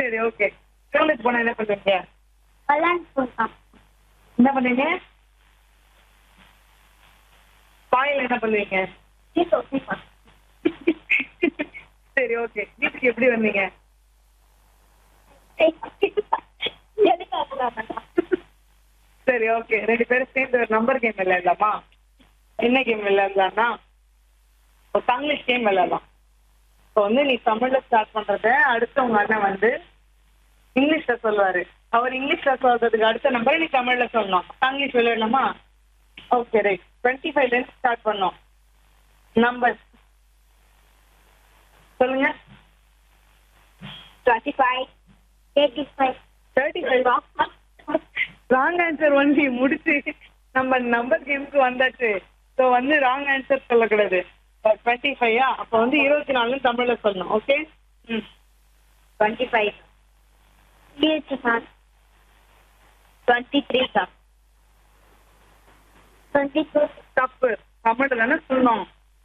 சரி ஓகே ஸ்கூலுக்கு போனா என்ன பண்ணுவீங்க விளையாண்டு போகலாம் என்ன பண்ணுவீங்க பாயில் என்ன பண்ணுவீங்க சீசோ சீசோ சரி ஓகே வீட்டுக்கு எப்படி வந்தீங்க எதுக்காக சரி ஓகே ரெண்டு பேரும் சேர்ந்து ஒரு நம்பர் கேம் விளையாடலாமா என்ன கேம் விளையாடலாம்னா ஒரு தங்கிலீஷ் கேம் விளையாடலாம் இப்போ வந்து நீ தமிழ்ல ஸ்டார்ட் பண்றத அடுத்து உங்க அண்ணன் வந்து இங்கிலீஷ்ல சொல்லுவாரு அவர் இங்கிலீஷ்ல சொல்றதுக்கு அடுத்த நம்பரை நீ தமிழ்ல சொல்லணும் தங்கிலீஷ் விளையாடலாமா ஓகே ரைட் டுவெண்ட்டி ஃபைவ்ல இருந்து ஸ்டார்ட் பண்ணோம் நம்பர் சொல்லுங்க twenty five eighty five thirty five wrong answer only முடிச்சு நம்ம நம்பர் கேமுக்கு வந்தாச்சு ஸோ வந்து ராங் ஆன்சர் சொல்லக்கூடாது டுவெண்ட்டி ஃபைவா அப்போ வந்து இருபத்தி நாலுன்னு தமிழ்ல சொல்லணும் ஓகே ம் டுவெண்ட்டி ஃபைவ் பிஹெச் sir twenty three sir twenty two தப்பு தமிழ்ல தானே சொல்லணும்